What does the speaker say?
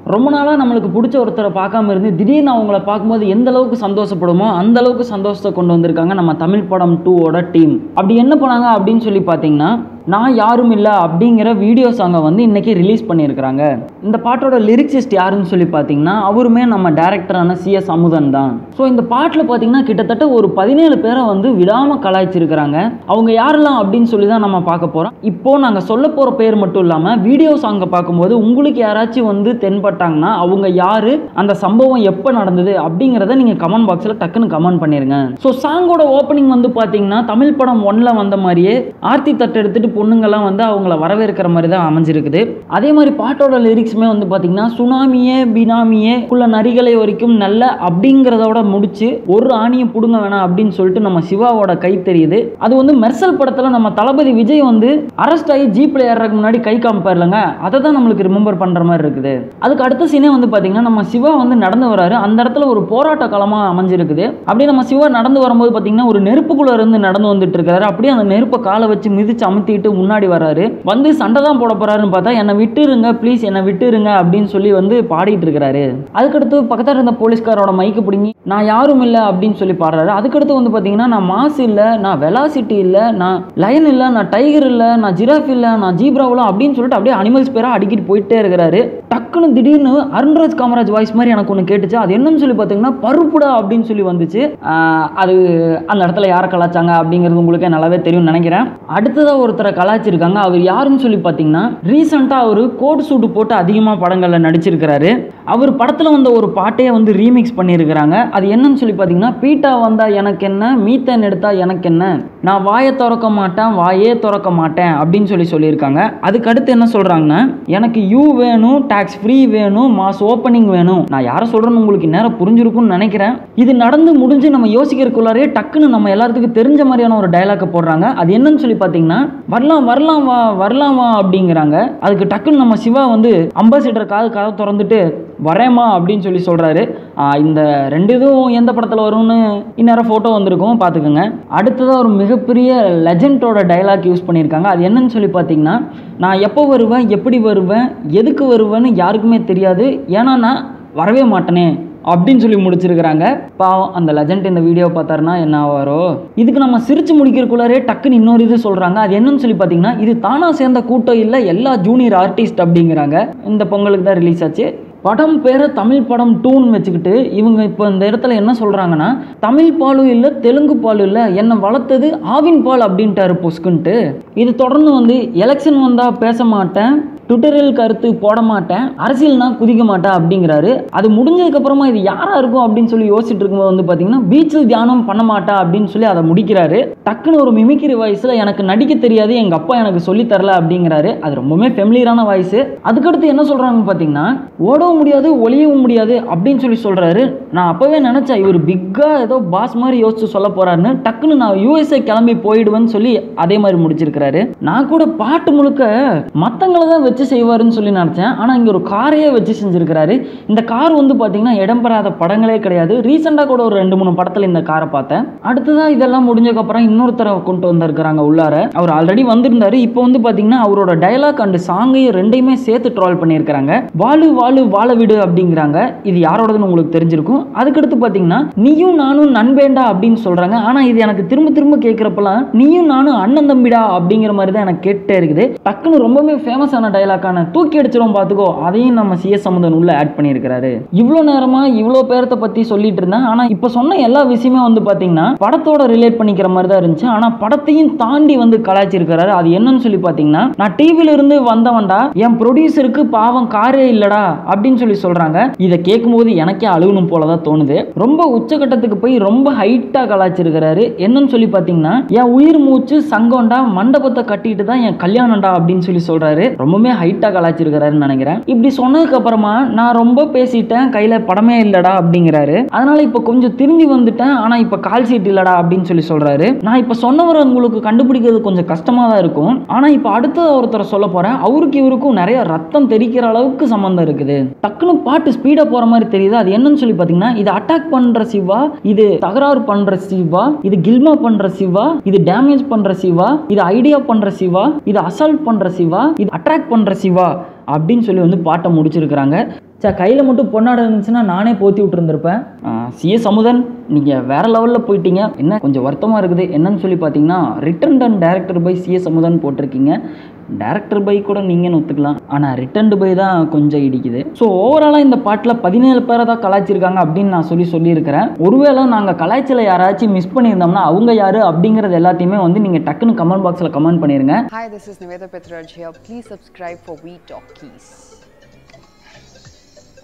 ரொம்ப நாளாக நம்மளுக்கு பிடிச்ச ஒருத்தரை பார்க்காம இருந்து திடீர்னு அவங்கள பார்க்கும்போது எந்த அளவுக்கு சந்தோஷப்படுமோ அந்த அளவுக்கு சந்தோஷத்தை கொண்டு வந்திருக்காங்க நம்ம தமிழ் படம் டூவோட டீம் அப்படி என்ன பண்ணாங்க அப்படின்னு சொல்லி பார்த்தீங்கன்னா நான் யாரும் இல்லை அப்படிங்கிற வீடியோ சாங்கை வந்து இன்னைக்கு ரிலீஸ் பண்ணியிருக்கிறாங்க இந்த பாட்டோட லிரிக்ஸிஸ்ட் யாருன்னு சொல்லி பார்த்தீங்கன்னா அவருமே நம்ம டேரக்டரான சிஎஸ் அமுதன் தான் ஸோ இந்த பாட்டில் பார்த்தீங்கன்னா கிட்டத்தட்ட ஒரு பதினேழு பேரை வந்து விடாமல் கலாய்ச்சிருக்கிறாங்க அவங்க யாரெல்லாம் அப்படின்னு சொல்லி தான் நம்ம பார்க்க போகிறோம் இப்போ நாங்கள் சொல்ல போகிற பேர் மட்டும் இல்லாமல் வீடியோ சாங்கை பார்க்கும்போது உங்களுக்கு யாராச்சும் வந்து தென்பட்டாங்கன்னா அவங்க யாரு அந்த சம்பவம் எப்போ நடந்தது அப்படிங்கிறத நீங்கள் கமெண்ட் பாக்ஸில் டக்குன்னு கமெண்ட் பண்ணிருங்க ஸோ சாங்கோட ஓப்பனிங் வந்து பார்த்தீங்கன்னா தமிழ் படம் ஒன்ல வந்த மாதிரியே ஆர்த்தி தட்டு எடுத்துட்டு பொண்ணுங்கெல்லாம் வந்து அவங்கள வரவேற்கிற மாதிரி தான் அமைஞ்சிருக்குது அதே மாதிரி பாட்டோட லிரிக்ஸுமே வந்து பார்த்தீங்கன்னா சுனாமியே பினாமியே உள்ள நரிகளை வரைக்கும் நல்ல அப்படிங்கிறதோட முடிச்சு ஒரு ஆணியை புடுங்க வேணாம் அப்படின்னு சொல்லிட்டு நம்ம சிவாவோட கை தெரியுது அது வந்து மெர்சல் படத்தில் நம்ம தளபதி விஜய் வந்து அரெஸ்ட் ஆகி ஜீப்ல ஏறதுக்கு முன்னாடி கை காமிப்பார்லங்க அதை தான் நம்மளுக்கு ரிமெம்பர் பண்ணுற மாதிரி இருக்குது அதுக்கு அடுத்த சீனே வந்து பார்த்தீங்கன்னா நம்ம சிவா வந்து நடந்து வராரு அந்த இடத்துல ஒரு போராட்ட களமாக அமைஞ்சிருக்குது அப்படியே நம்ம சிவா நடந்து வரும்போது பார்த்தீங்கன்னா ஒரு நெருப்புக்குள்ள இருந்து நடந்து வந்துட்டு இருக்காரு அப்படியே அந்த நெருப்பை காலை வச்சு மிதிச்சு அமுத்திட்டு முன்னாடி வராரு வந்து சண்டை தான் போட போறாருன்னு பார்த்தா என்னை விட்டுருங்க ப்ளீஸ் என்னை விட்டுருங்க அப்படின்னு சொல்லி வந்து பாடிட்டு இருக்கிறாரு அதுக்கடுத்து பக்கத்தில் இருந்த போலீஸ்காரோட மைக்கு பிடிங்கி நான் யாரும் இல்லை அப்படின்னு சொல்லி பாடுறாரு அதுக்கடுத்து வந்து பார்த்தீங்கன்னா நான் மாஸ் இல்லை நான் வெலாசிட்டி இல்லை நான் லயன் இல்லை நான் டைகர் இல்லை நான் ஜிராஃப் இல்லை நான் ஜீப்ராவில் அப்படின்னு சொல்லிட்டு அப்படியே அனிமல்ஸ் பேராக அடிக்கிட்டு போயிட்டே இருக்கிறாரு டக்குன்னு திடீர்னு அருண்ராஜ் காமராஜ் வாய்ஸ் மாதிரி எனக்கு ஒன்று கேட்டுச்சு அது என்னன்னு சொல்லி பார்த்தீங்கன்னா பருப்புடா அப்படின்னு சொல்லி வந்துச்சு ஆஹ் அது அந்த இடத்துல யாரை கலாச்சாங்க அப்படிங்கிறது உங்களுக்கு நல்லாவே தெரியும்னு நினைக்கிறேன் அடுத்ததாக ஒருத்தரை கலாச்சிருக்காங்க அவர் யாருன்னு சொல்லி பார்த்தீங்கன்னா ரீசெண்டாக அவர் கோட் சூட்டு போட்டு அதிகமாக படங்களில் நடிச்சிருக்கிறாரு அவர் படத்தில் வந்த ஒரு பாட்டையே வந்து ரீமிக்ஸ் பண்ணியிருக்கிறாங்க அது என்னன்னு சொல்லி பார்த்தீங்கன்னா பீட்டா வந்தால் எனக்கு என்ன மீத்தன் எடுத்தா எனக்கு என்ன நான் வாயை திறக்க மாட்டேன் வாயே திறக்க மாட்டேன் அப்படின்னு சொல்லி சொல்லியிருக்காங்க அதுக்கு அடுத்து என்ன சொல்கிறாங்கன்னா எனக்கு யூ வேணும் டாக்ஸ் ஃப்ரீ வேணும் மாஸ் ஓப்பனிங் வேணும் நான் யாரை சொல்கிறேன்னு உங்களுக்கு நேரம் புரிஞ்சிருக்கும்னு நினைக்கிறேன் இது நடந்து முடிஞ்சு நம்ம யோசிக்கிறதுக்குள்ளாரே டக்குன்னு நம்ம எல்லாத்துக்கும் தெரிஞ்ச மாதிரியான ஒரு டைலாக்கை போடுறாங்க அது என்னன்னு சொல்லி பார்த்தீங்கன்னா வரலாம் வரலாம் வா வரலாம் வா அப்படிங்கிறாங்க அதுக்கு டக்குன்னு நம்ம சிவா வந்து அம்பாசிடர் காது கதை திறந்துட்டு வரேம்மா அப்படின்னு சொல்லி சொல்கிறாரு இந்த ரெண்டு இதுவும் எந்த படத்தில் வரும்னு இந்நேரம் ஃபோட்டோ வந்திருக்கும் பார்த்துக்கோங்க அடுத்ததாக ஒரு மிகப்பெரிய லெஜண்டோட டைலாக் யூஸ் பண்ணியிருக்காங்க அது என்னன்னு சொல்லி பார்த்தீங்கன்னா நான் எப்போ வருவேன் எப்படி வருவேன் எதுக்கு வருவேன்னு யாருக்குமே தெரியாது ஏன்னா நான் வரவே மாட்டேனே அப்படின்னு சொல்லி முடிச்சிருக்கிறாங்க பாவம் அந்த லெஜண்ட் இந்த வீடியோ பார்த்தாருன்னா என்ன ஆவாரோ இதுக்கு நம்ம சிரிச்சு முடிக்கிறக்குள்ளாரே டக்குன்னு இன்னொரு இது சொல்கிறாங்க அது என்னன்னு சொல்லி பார்த்தீங்கன்னா இது தானா சேர்ந்த கூட்டம் இல்லை எல்லா ஜூனியர் ஆர்டிஸ்ட் அப்படிங்கிறாங்க இந்த பொங்கலுக்கு தான் ரிலீஸ் ஆச்சு படம் பேரை தமிழ் படம் டூன்னு வச்சுக்கிட்டு இவங்க இப்போ இந்த இடத்துல என்ன சொல்கிறாங்கன்னா தமிழ் பாலும் இல்லை தெலுங்கு பாலும் இல்லை என்னை வளர்த்தது ஆவின் பால் அப்படின்ட்டாரு பொஸ்குன்ட்டு இது தொடர்ந்து வந்து எலெக்ஷன் வந்தால் பேச மாட்டேன் ட்விட்டரில் கருத்து போட மாட்டேன் அரசியல்னா குதிக்க மாட்டேன் அப்படிங்கிறாரு அது முடிஞ்சதுக்கு அப்புறமா இது யாரா இருக்கும் அப்படின்னு சொல்லி யோசிச்சுட்டு இருக்கும்போது வந்து பார்த்தீங்கன்னா பீச்சில் தியானம் பண்ண மாட்டா அப்படின்னு சொல்லி அதை முடிக்கிறாரு டக்குன்னு ஒரு மிமிக்ரி வாய்ஸில் எனக்கு நடிக்க தெரியாது எங்கள் அப்பா எனக்கு சொல்லி தரல அப்படிங்கிறாரு அது ரொம்பவுமே ஃபெமிலியரான வாய்ஸ் அதுக்கடுத்து என்ன சொல்கிறாங்க பார்த்தீங்கன்னா ஓடவும் முடியாது ஒளியவும் முடியாது அப்படின்னு சொல்லி சொல்கிறாரு நான் அப்போவே நினச்சேன் இவர் பிக்காக ஏதோ பாஸ் மாதிரி யோசிச்சு சொல்ல போறாருன்னு டக்குன்னு நான் யூஎஸ்ஏ கிளம்பி போயிடுவேன்னு சொல்லி அதே மாதிரி முடிச்சிருக்கிறாரு நான் கூட பாட்டு முழுக்க மற்றங்களை தான் வச்சு செய்வாருன்னு சொல்லி நினச்சேன் ஆனால் இங்கே ஒரு காரையே வச்சு செஞ்சிருக்கிறாரு இந்த கார் வந்து பார்த்தீங்கன்னா இடம் பெறாத படங்களே கிடையாது ரீசெண்டாக கூட ஒரு ரெண்டு மூணு படத்தில் இந்த காரை பார்த்தேன் அடுத்ததாக இதெல்லாம் முடிஞ்சதுக்கப்புறம் இன்னொருத்தரை கொண்டு வந்திருக்கிறாங்க உள்ளார அவர் ஆல்ரெடி வந்திருந்தாரு இப்போ வந்து பார்த்தீங்கன்னா அவரோட டயலாக் அண்ட் சாங்கையும் ரெண்டையுமே சேர்த்து ட்ரால் பண்ணியிருக்கிறாங்க வாழு வாழு வாழ விடு அப்படிங்கிறாங்க இது யாரோடதுன்னு உங்களுக்கு தெரிஞ்சிருக்கும் அதுக்கடுத்து பார்த்தீங்கன்னா நீயும் நானும் நண்பேண்டா அப்படின்னு சொல்கிறாங்க ஆனால் இது எனக்கு திரும்ப திரும்ப கேட்குறப்பெல்லாம் நீயும் நானும் அண்ணன் தம்பிடா அப்படிங்கிற மாதிரி தான் எனக்கு கேட்டே இருக்குது டக்குன்னு ரொம்பவே ஃபேமஸான டைலாக்கான தூக்கி அடிச்சிரும் பார்த்துக்கோ அதையும் நம்ம சிஎஸ் சமுதன் உள்ள ஆட் பண்ணியிருக்கிறாரு இவ்வளோ நேரமா இவ்வளோ பேரத்தை பற்றி சொல்லிட்டு இருந்தேன் ஆனால் இப்போ சொன்ன எல்லா விஷயமே வந்து பார்த்தீங்கன்னா படத்தோட ரிலேட் பண்ணிக்கிற மாதிரி தான் இருந்துச்சு ஆனால் படத்தையும் தாண்டி வந்து கலாய்ச்சிருக்கிறாரு அது என்னன்னு சொல்லி பார்த்தீங்கன்னா நான் டிவில இருந்து வந்தவன்டா என் ப்ரொடியூசருக்கு பாவம் காரே இல்லடா அப்படின்னு சொல்லி சொல்றாங்க இதை கேட்கும்போது எனக்கே அழுகணும் போல தான் தோணுது ரொம்ப உச்சகட்டத்துக்கு போய் ரொம்ப ஹைட்டா கலாய்ச்சிருக்கிறாரு என்னன்னு சொல்லி பார்த்தீங்கன்னா என் உயிர் மூச்சு சங்கம்டா மண்டபத்தை கட்டிட்டு தான் என் கல்யாணம்டா அப்படின்னு சொல்லி சொல்றாரு ரொம்பவுமே ஹைட்டா கலாய்ச்சிருக்கிறாருன்னு நினைக்கிறேன் இப்படி சொன்னதுக்கு அப்புறமா நான் ரொம்ப பேசிட்டேன் கையில படமே இல்லடா அப்படிங்கிறாரு அதனால இப்போ கொஞ்சம் திரும்பி வந்துட்டேன் ஆனா இப்போ கால் சீட் இல்லடா அப்படின்னு சொல்லி சொல்றாரு நான் இப்போ சொன்னவரை உங்களுக்கு கண்டுபிடிக்கிறது கொஞ்சம் கஷ்டமா தான் இருக்கும் ஆனா இப்போ அடுத்த ஒருத்தரை சொல்ல போறேன் அவருக்கு இவருக்கும் நிறைய ரத்தம் தெரிக்கிற அளவுக்கு சம்மந்தம் இருக்குது டக்குன்னு பாட்டு ஸ்பீடா போற மாதிரி தெரியுது அது என்னன்னு சொல்லி பாத்தீங்கன்னா இது அட்டாக் பண்ற சிவா இது தகராறு பண்ற சிவா இது கில்மா பண்ற சிவா இது டேமேஜ் பண்ற சிவா இது ஐடியா பண்ற சிவா இது அசால்ட் பண்ற சிவா இது அட்ராக்ட் பண்ற சிவா அப்படின்னு சொல்லி வந்து பாட்டை முடிச்சிருக்கிறாங்க சே கையில் மட்டும் பொன்னாட இருந்துச்சுன்னா நானே போத்தி விட்டுருந்துருப்பேன் சிஎஸ் அமுதன் நீங்கள் வேறு லெவலில் போயிட்டீங்க என்ன கொஞ்சம் வருத்தமாக இருக்குது என்னன்னு சொல்லி பார்த்தீங்கன்னா written and director by CS Amudhan போட்டிருக்கீங்க டேரக்டர் பை கூட நீங்கன்னு ஒத்துக்கலாம் ஆனால் ரிட்டர்ன்டு பை தான் கொஞ்சம் இடிக்குது ஸோ ஓவராலாக இந்த பாட்டில் பதினேழு பேரை தான் கலாய்ச்சிருக்காங்க அப்படின்னு நான் சொல்லி சொல்லியிருக்கிறேன் ஒருவேளை நாங்கள் கலாய்ச்சல யாராச்சும் மிஸ் பண்ணியிருந்தோம்னா அவங்க யார் அப்படிங்கிறது எல்லாத்தையுமே வந்து நீங்கள் டக்குன்னு கமெண்ட் பாக்ஸில் கமெண்ட் பண்ணிடுங்க Hi, this is Niveda Petraj here. Please subscribe for We Talk Keys.